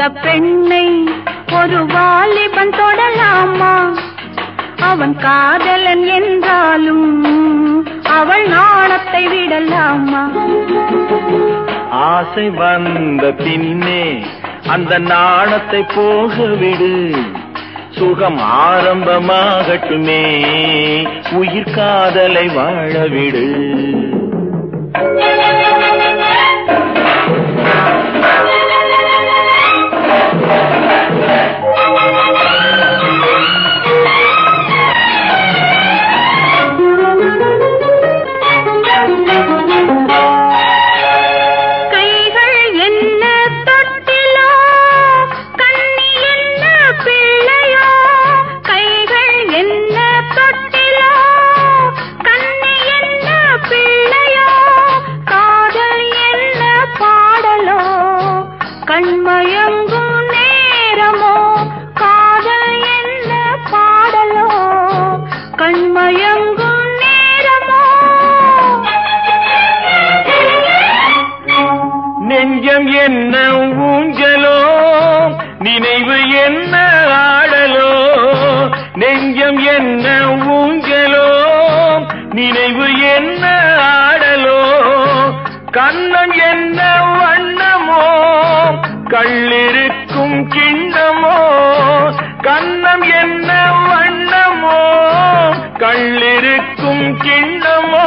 பெண்ணை ஒரு வாலிபன் தொடலாமா அவன் காதலன் என்றாலும் அவள் நாணத்தை விடலாமா ஆசை வந்த பின்னே அந்த நாணத்தை போக விடு சுகம் ஆரம்பமாகட்டுமே உயிர் காதலை வாழ விடு கைகள் என்ன தொட்டிலோ கண்ணி என்ன பிள்ளையோ கைகள் என்ன தொட்டிலோ கண்ணி என்ன பிள்ளையோ காதல் என்ன பாடலோ கண்மயங்கும் நேரமோ காதல் என்ன பாடலோ கண்மயங்கும் நேரமோ நெஞ்சம் என்ன ஊஞ்சலோ நினைவு என்ன ஆடலோ நெஞ்சம் என்ன ஊஞ்சலோ நினைவு என்ன ஆடலோ கண்ணம் என்ன வண்ணமோ கள்ளிருக்கும் கிண்ணமோ கண்ணம் என்ன வண்ணமோ கள்ளிருக்கும் கிண்ணமோ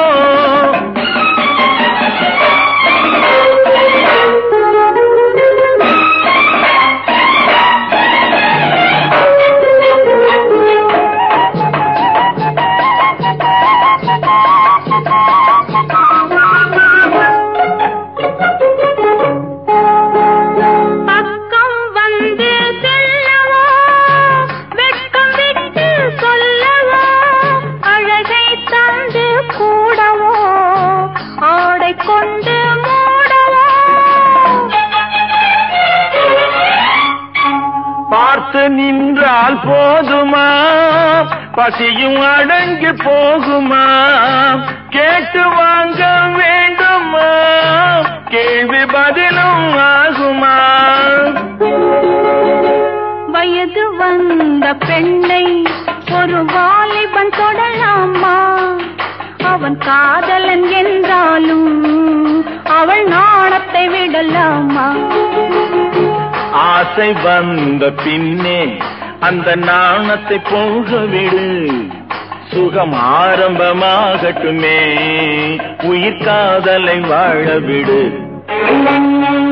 பக்கம் வந்து செல்லவோ வெட்கம் விட்டு சொல்லவோ அழகை தந்து கூடவோ ஆடை கொண்டு மூடவோ பார்த்து நின்றால் போதுமா பசியும் அடங்கி போகுமா கேட்டு வாங்க வேண்டுமா கேள்வி பதிலும் ஆகுமா வயது வந்த பெண்ணை ஒரு வாலிபன் தொடலாமா அவன் காதலன் என்றாலும் அவள் நாணத்தை விடலாமா ஆசை வந்த பின்னே அந்த நாணத்தை போக விடு சுகம் ஆரம்பமாகட்டுமே உயிர் காதலை வாழ விடு